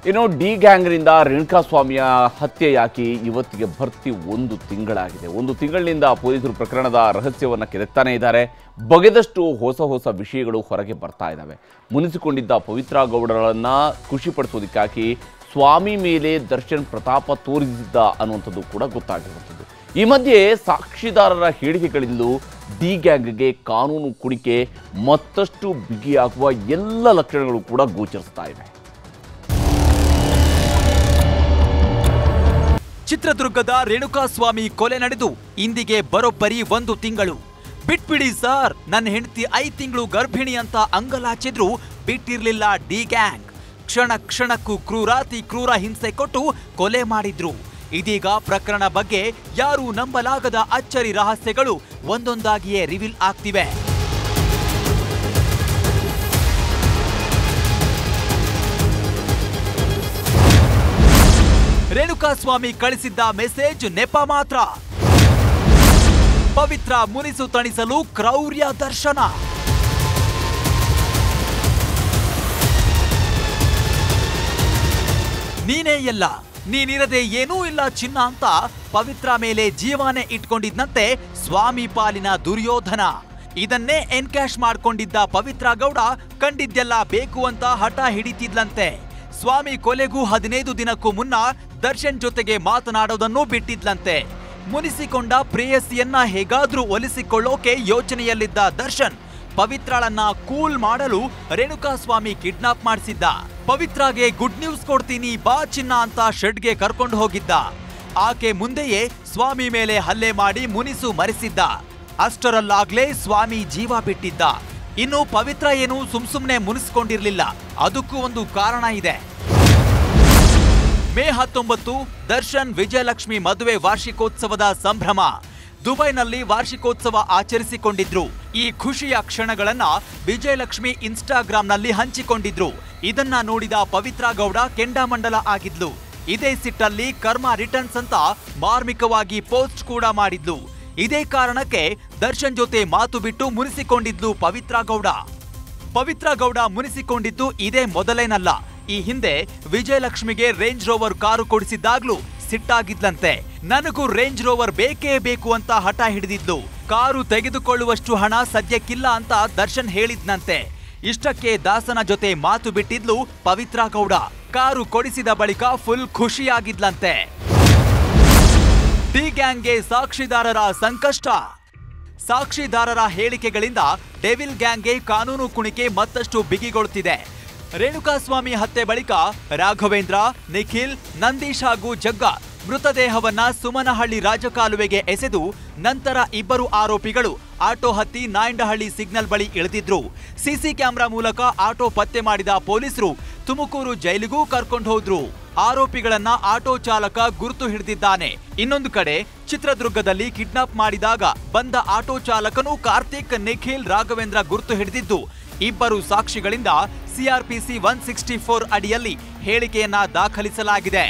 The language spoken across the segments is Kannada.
ಇನ್ನು ಡಿ ಗ್ಯಾಂಗ್ನಿಂದ ರೇಣುಕಾಸ್ವಾಮಿಯ ಹತ್ಯೆಯಾಗಿ ಇವತ್ತಿಗೆ ಭರ್ತಿ ಒಂದು ತಿಂಗಳಾಗಿದೆ ಒಂದು ತಿಂಗಳಿನಿಂದ ಪೊಲೀಸರು ಪ್ರಕರಣದ ರಹಸ್ಯವನ್ನು ಕೆದಕ್ತಾನೆ ಇದ್ದಾರೆ ಬಗೆದಷ್ಟು ಹೊಸ ಹೊಸ ವಿಷಯಗಳು ಹೊರಗೆ ಬರ್ತಾ ಇದ್ದಾವೆ ಮುನಿಸಿಕೊಂಡಿದ್ದ ಪವಿತ್ರ ಗೌಡರನ್ನ ಖುಷಿಪಡಿಸೋದಕ್ಕಾಗಿ ಸ್ವಾಮಿ ಮೇಲೆ ದರ್ಶನ್ ಪ್ರತಾಪ ತೋರಿಸಿದ್ದ ಅನ್ನುವಂಥದ್ದು ಕೂಡ ಗೊತ್ತಾಗಿರುವಂಥದ್ದು ಈ ಮಧ್ಯೆ ಸಾಕ್ಷಿದಾರರ ಹೇಳಿಕೆಗಳಿಂದಲೂ ಡಿ ಗ್ಯಾಂಗ್ಗೆ ಕಾನೂನು ಕುಣಿಕೆ ಮತ್ತಷ್ಟು ಬಿಗಿಯಾಗುವ ಎಲ್ಲ ಲಕ್ಷಣಗಳು ಕೂಡ ಗೋಚರಿಸ್ತಾ ಇವೆ ಚಿತ್ರದುರ್ಗದ ರೇಣುಕಾಸ್ವಾಮಿ ಕೊಲೆ ನಡೆದು ಇಂದಿಗೆ ಬರೋಬ್ಬರಿ ಒಂದು ತಿಂಗಳು ಬಿಟ್ಬಿಡಿ ಸರ್ ನನ್ನ ಹೆಂಡತಿ ಐದ್ ತಿಂಗಳು ಗರ್ಭಿಣಿ ಅಂತ ಅಂಗಲಾಚಿದ್ರು ಬಿಟ್ಟಿರ್ಲಿಲ್ಲ ಡಿ ಗ್ಯಾಂಗ್ ಕ್ಷಣ ಕ್ಷಣಕ್ಕೂ ಕ್ರೂರಾತಿ ಕ್ರೂರ ಹಿಂಸೆ ಕೊಟ್ಟು ಕೊಲೆ ಮಾಡಿದ್ರು ಇದೀಗ ಪ್ರಕರಣ ಬಗ್ಗೆ ಯಾರೂ ನಂಬಲಾಗದ ಅಚ್ಚರಿ ರಹಸ್ಯಗಳು ಒಂದೊಂದಾಗಿಯೇ ರಿವೀಲ್ ಆಗ್ತಿವೆ ರೇಣುಕಾಸ್ವಾಮಿ ಕಳಿಸಿದ್ದ ಮೆಸೇಜ್ ನೆಪ ಮಾತ್ರ ಪವಿತ್ರ ಮುನಿಸು ತಣಿಸಲು ಕ್ರೌರ್ಯ ದರ್ಶನ ನೀನೇ ಎಲ್ಲ ನೀನಿರದೆ ಏನೂ ಇಲ್ಲ ಚಿನ್ನ ಅಂತ ಪವಿತ್ರ ಮೇಲೆ ಜೀವಾನೆ ಇಟ್ಕೊಂಡಿದ್ದಂತೆ ಸ್ವಾಮಿ ಪಾಲಿನ ದುರ್ಯೋಧನ ಇದನ್ನೇ ಎನ್ಕ್ಯಾಶ್ ಮಾಡ್ಕೊಂಡಿದ್ದ ಪವಿತ್ರ ಗೌಡ ಕಂಡಿದ್ದೆಲ್ಲ ಬೇಕು ಅಂತ ಹಠ ಹಿಡಿತಿದ್ಲಂತೆ ಸ್ವಾಮಿ ಕೊಲೆಗೂ ಹದಿನೈದು ದಿನಕ್ಕೂ ಮುನ್ನ ದರ್ಶನ್ ಜೊತೆಗೆ ಮಾತನಾಡೋದನ್ನೂ ಬಿಟ್ಟಿದ್ಲಂತೆ ಮುನಿಸಿಕೊಂಡ ಪ್ರೇಯಸಿಯನ್ನ ಹೇಗಾದ್ರೂ ಒಲಿಸಿಕೊಳ್ಳೋಕೆ ಯೋಚನೆಯಲ್ಲಿದ್ದ ದರ್ಶನ್ ಪವಿತ್ರಳನ್ನ ಕೂಲ್ ಮಾಡಲು ರೇಣುಕಾಸ್ವಾಮಿ ಕಿಡ್ನಾಪ್ ಮಾಡಿಸಿದ್ದ ಪವಿತ್ರಾಗೆ ಗುಡ್ ನ್ಯೂಸ್ ಕೊಡ್ತೀನಿ ಬಾ ಚಿನ್ನ ಅಂತ ಶೆಡ್ಗೆ ಕರ್ಕೊಂಡು ಹೋಗಿದ್ದ ಆಕೆ ಮುಂದೆಯೇ ಸ್ವಾಮಿ ಮೇಲೆ ಹಲ್ಲೆ ಮಾಡಿ ಮುನಿಸು ಮರೆಸಿದ್ದ ಅಷ್ಟರಲ್ಲಾಗ್ಲೇ ಸ್ವಾಮಿ ಜೀವ ಬಿಟ್ಟಿದ್ದ ಇನ್ನು ಪವಿತ್ರ ಏನು ಸುಮ್ ಸುಮ್ನೆ ಮುನಿಸ್ಕೊಂಡಿರ್ಲಿಲ್ಲ ಅದಕ್ಕೂ ಒಂದು ಕಾರಣ ಇದೆ ಮೇ ಹತ್ತೊಂಬತ್ತು ದರ್ಶನ್ ವಿಜಯಲಕ್ಷ್ಮಿ ಮದುವೆ ವಾರ್ಷಿಕೋತ್ಸವದ ಸಂಭ್ರಮ ದುಬೈನಲ್ಲಿ ವಾರ್ಷಿಕೋತ್ಸವ ಆಚರಿಸಿಕೊಂಡಿದ್ರು ಈ ಖುಷಿಯ ಕ್ಷಣಗಳನ್ನ ವಿಜಯಲಕ್ಷ್ಮಿ ಇನ್ಸ್ಟಾಗ್ರಾಂನಲ್ಲಿ ಹಂಚಿಕೊಂಡಿದ್ರು ಇದನ್ನ ನೋಡಿದ ಪವಿತ್ರ ಗೌಡ ಕೆಂಡಾಮಂಡಲ ಆಗಿದ್ಲು ಇದೇ ಸಿಟ್ಟಲ್ಲಿ ಕರ್ಮ ರಿಟರ್ನ್ಸ್ ಅಂತ ಮಾರ್ಮಿಕವಾಗಿ ಪೋಸ್ಟ್ ಕೂಡ ಮಾಡಿದ್ಲು ಇದೇ ಕಾರಣಕ್ಕೆ ದರ್ಶನ್ ಜೊತೆ ಮಾತು ಬಿಟ್ಟು ಮುನಿಸಿಕೊಂಡಿದ್ಲು ಪವಿತ್ರ ಗೌಡ ಪವಿತ್ರ ಗೌಡ ಮುನಿಸಿಕೊಂಡಿದ್ದು ಇದೇ ಮೊದಲೇನಲ್ಲ ಈ ಹಿಂದೆ ವಿಜಯಲಕ್ಷ್ಮಿಗೆ ರೇಂಜ್ ರೋವರ್ ಕಾರು ಕೊಡಿಸಿದ್ದಾಗ್ಲೂ ಸಿಟ್ಟಾಗಿದ್ಲಂತೆ ನನಗೂ ರೇಂಜ್ ರೋವರ್ ಬೇಕೇ ಬೇಕು ಅಂತ ಹಠ ಹಿಡಿದಿದ್ಲು ಕಾರು ತೆಗೆದುಕೊಳ್ಳುವಷ್ಟು ಹಣ ಸದ್ಯಕ್ಕಿಲ್ಲ ಅಂತ ದರ್ಶನ್ ಹೇಳಿದ್ನಂತೆ ಇಷ್ಟಕ್ಕೆ ದಾಸನ ಜೊತೆ ಮಾತು ಬಿಟ್ಟಿದ್ಲು ಪವಿತ್ರ ಗೌಡ ಕಾರು ಕೊಡಿಸಿದ ಬಳಿಕ ಫುಲ್ ಖುಷಿಯಾಗಿದ್ಲಂತೆ ಡಿ ಗ್ಯಾಂಗ್ಗೆ ಸಾಕ್ಷಿದಾರರ ಸಂಕಷ್ಟ ಸಾಕ್ಷಿದಾರರ ಹೇಳಿಕೆಗಳಿಂದ ಡೆವಿಲ್ ಗ್ಯಾಂಗ್ಗೆ ಕಾನೂನು ಕುಣಿಕೆ ಮತ್ತಷ್ಟು ಬಿಗಿಗೊಳ್ಳುತ್ತಿದೆ ರೇಣುಕಾಸ್ವಾಮಿ ಹತ್ಯೆ ಬಳಿಕ ರಾಘವೇಂದ್ರ ನಿಖಿಲ್ ನಂದೀಶ್ ಹಾಗೂ ಜಗ್ಗ ಮೃತದೇಹವನ್ನ ಸುಮನಹಳ್ಳಿ ರಾಜಕಾಲುವೆಗೆ ಎಸೆದು ನಂತರ ಇಬ್ಬರು ಆರೋಪಿಗಳು ಆಟೋ ಹತ್ತಿ ನಾಯಂಡಹಳ್ಳಿ ಸಿಗ್ನಲ್ ಬಳಿ ಇಳಿದಿದ್ರು ಸಿಸಿ ಕ್ಯಾಮೆರಾ ಮೂಲಕ ಆಟೋ ಪತ್ತೆ ಮಾಡಿದ ಪೊಲೀಸರು ತುಮಕೂರು ಜೈಲಿಗೂ ಕರ್ಕೊಂಡು ಹೋದ್ರು ಆರೋಪಿಗಳನ್ನ ಆಟೋ ಚಾಲಕ ಗುರುತು ಹಿಡಿದಿದ್ದಾನೆ ಇನ್ನೊಂದು ಕಡೆ ಚಿತ್ರದುರ್ಗದಲ್ಲಿ ಕಿಡ್ನಾಪ್ ಮಾಡಿದಾಗ ಬಂದ ಆಟೋ ಚಾಲಕನು ಕಾರ್ತಿಕ್ ನಿಖಿಲ್ ರಾಘವೇಂದ್ರ ಗುರುತು ಹಿಡಿದಿದ್ದು ಇಬ್ಬರು ಸಾಕ್ಷಿಗಳಿಂದ ಸಿಆರ್ಪಿಸಿ ಒನ್ ಸಿಕ್ಸ್ಟಿ ಫೋರ್ ಅಡಿಯಲ್ಲಿ ಹೇಳಿಕೆಯನ್ನ ದಾಖಲಿಸಲಾಗಿದೆ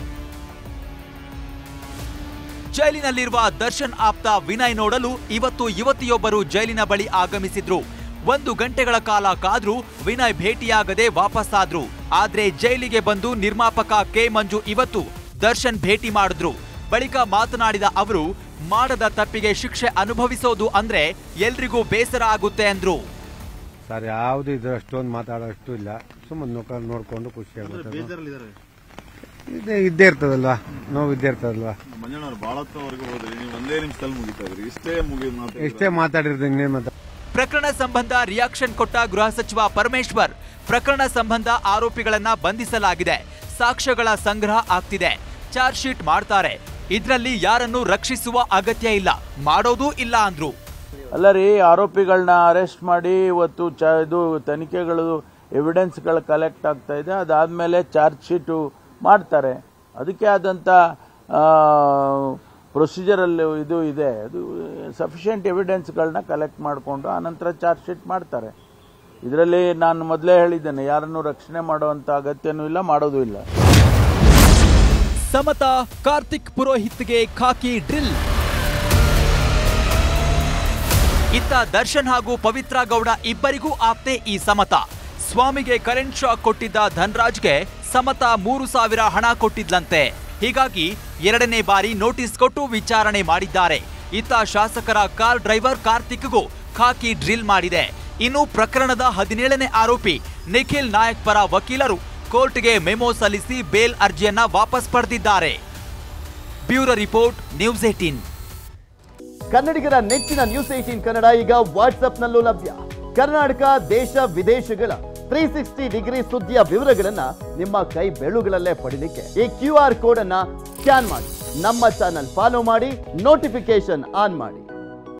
ಜೈಲಿನಲ್ಲಿರುವ ದರ್ಶನ್ ಆಪ್ತ ವಿನಯ್ ನೋಡಲು ಇವತ್ತು ಯುವತಿಯೊಬ್ಬರು ಜೈಲಿನ ಬಳಿ ಆಗಮಿಸಿದ್ರು ಒಂದು ಗಂಟೆಗಳ ಕಾಲ ಕಾದ್ರೂ ವಿನಯ್ ಭೇಟಿಯಾಗದೆ ವಾಪಸ್ಸಾದ್ರು ಆದ್ರೆ ಜೈಲಿಗೆ ಬಂದು ನಿರ್ಮಾಪಕ ಕೆ ಮಂಜು ಇವತ್ತು ದರ್ಶನ್ ಭೇಟಿ ಮಾಡಿದ್ರು ಬಳಿಕ ಮಾತನಾಡಿದ ಅವರು ಮಾಡದ ತಪ್ಪಿಗೆ ಶಿಕ್ಷೆ ಅನುಭವಿಸೋದು ಅಂದ್ರೆ ಎಲ್ರಿಗೂ ಬೇಸರ ಆಗುತ್ತೆ ಅಂದ್ರು ಸರ್ ಯಾವ್ದು ಇದು ಅಷ್ಟೊಂದು ಮಾತಾಡೋಷ್ಟು ಇಲ್ಲ ಸುಮ್ಮನೆ ನೋಡ್ಕೊಂಡು ನೋಡ್ಕೊಂಡು ಖುಷಿ ಆಗುತ್ತೆ ಬೇಜಾರಲ್ಲಿದ್ದಾರೆ ಇದೇ ಇದ್ದೇ ಇರ್ತದಲ್ವಾ ನೋವು ಇದ್ದೇ ಇರ್ತದಲ್ವಾ ಮಂಜಣ್ಣವ್ರು ಬಹಳ ಹೊತ್ತವರೆಗೂ ಹೋದ್ರಿ ನೀವು ಒಂದೇ ನಿಮಿಷದಲ್ಲಿ ಮುಗಿತಾ ಇದ್ರಿ ಇಷ್ಟೇ ಮುಗಿದ್ ಮಾತು ಎಷ್ಟೇ ಮಾತಾಡಿರ್ದು ಇನ್ನೇನು ಮಾತಾ ಪ್ರಕರಣ ಸಂಬಂಧ ರಿಯಾಕ್ಷನ್ ಕೊಟ್ಟ ಗೃಹ ಸಚಿವ ಪರಮೇಶ್ವರ್ ಪ್ರಕರಣ ಸಂಬಂಧ ಆರೋಪಿಗಳನ್ನ ಬಂಧಿಸಲಾಗಿದೆ ಸಾಕ್ಷ್ಯಗಳ ಸಂಗ್ರಹ ಆಗ್ತಿದೆ ಚಾರ್ಜ್ ಶೀಟ್ ಮಾಡ್ತಾರೆ ಇದ್ರಲ್ಲಿ ಯಾರನ್ನು ರಕ್ಷಿಸುವ ಅಗತ್ಯ ಇಲ್ಲ ಮಾಡೋದೂ ಇಲ್ಲ ಅಂದ್ರು ಅಲ್ಲ ರೀ ಆರೋಪಿಗಳನ್ನ ಅರೆಸ್ಟ್ ಮಾಡಿ ಇವತ್ತು ಚ ಇದು ತನಿಖೆಗಳು ಎವಿಡೆನ್ಸ್ಗಳು ಕಲೆಕ್ಟ್ ಆಗ್ತಾ ಇದೆ ಅದಾದಮೇಲೆ ಚಾರ್ಜ್ ಶೀಟು ಮಾಡ್ತಾರೆ ಅದಕ್ಕೆ ಆದಂಥ ಪ್ರೊಸೀಜರಲ್ಲಿ ಇದು ಇದೆ ಅದು ಸಫಿಷಿಯೆಂಟ್ ಎವಿಡೆನ್ಸ್ಗಳನ್ನ ಕಲೆಕ್ಟ್ ಮಾಡಿಕೊಂಡು ಆನಂತರ ಚಾರ್ಜ್ ಶೀಟ್ ಮಾಡ್ತಾರೆ ಇದರಲ್ಲಿ ನಾನು ಮೊದಲೇ ಹೇಳಿದ್ದೇನೆ ಯಾರನ್ನು ರಕ್ಷಣೆ ಮಾಡುವಂಥ ಅಗತ್ಯನೂ ಇಲ್ಲ ಮಾಡೋದು ಇಲ್ಲ ಸಮತ ಕಾರ್ತಿಕ್ ಪುರೋಹಿತ್ಗೆ ಖಾಕಿ ಡ್ರಿಲ್ ಇತ್ತ ದರ್ಶನ್ ಹಾಗೂ ಪವಿತ್ರ ಗೌಡ ಇಬ್ಬರಿಗೂ ಆಪ್ತೆ ಈ ಸಮತ ಸ್ವಾಮಿಗೆ ಕರೆಂಟ್ ಶಾಕ್ ಕೊಟ್ಟಿದ್ದ ಧನ್ರಾಜ್ಗೆ ಸಮತ ಮೂರು ಸಾವಿರ ಹಣ ಕೊಟ್ಟಿದ್ಲಂತೆ ಹೀಗಾಗಿ ಎರಡನೇ ಬಾರಿ ನೋಟಿಸ್ ಕೊಟ್ಟು ವಿಚಾರಣೆ ಮಾಡಿದ್ದಾರೆ ಇತ್ತ ಶಾಸಕರ ಕಾರ್ ಡ್ರೈವರ್ ಕಾರ್ತಿಕ್ಗೂ ಖಾಕಿ ಡ್ರಿಲ್ ಮಾಡಿದೆ ಇನ್ನು ಪ್ರಕರಣದ ಹದಿನೇಳನೇ ಆರೋಪಿ ನಿಖಿಲ್ ನಾಯಕ್ ಪರ ವಕೀಲರು ಕೋರ್ಟ್ಗೆ ಮೆಮೊ ಸಲ್ಲಿಸಿ ಬೇಲ್ ಅರ್ಜಿಯನ್ನ ವಾಪಸ್ ಪಡೆದಿದ್ದಾರೆ ಬ್ಯೂರೋ ರಿಪೋರ್ಟ್ ನ್ಯೂಸ್ ಏಟೀನ್ ಕನ್ನಡಿಗರ ನೆಚ್ಚಿನ ನ್ಯೂಸ್ ಏಟೀನ್ ಕನ್ನಡ ಈಗ ವಾಟ್ಸ್ಆಪ್ನಲ್ಲೂ ಲಭ್ಯ ಕರ್ನಾಟಕ ದೇಶ ವಿದೇಶಗಳ ತ್ರೀ ಸಿಕ್ಸ್ಟಿ ಡಿಗ್ರಿ ಸುದ್ದಿಯ ವಿವರಗಳನ್ನ ನಿಮ್ಮ ಕೈ ಬೆಳುಗಳಲ್ಲೇ ಪಡಿಲಿಕ್ಕೆ ಈ ಕ್ಯೂ ಆರ್ ಕೋಡ್ ಅನ್ನ ಸ್ಕ್ಯಾನ್ ಮಾಡಿ ನಮ್ಮ ಚಾನಲ್ ಫಾಲೋ ಮಾಡಿ ನೋಟಿಫಿಕೇಶನ್ ಆನ್ ಮಾಡಿ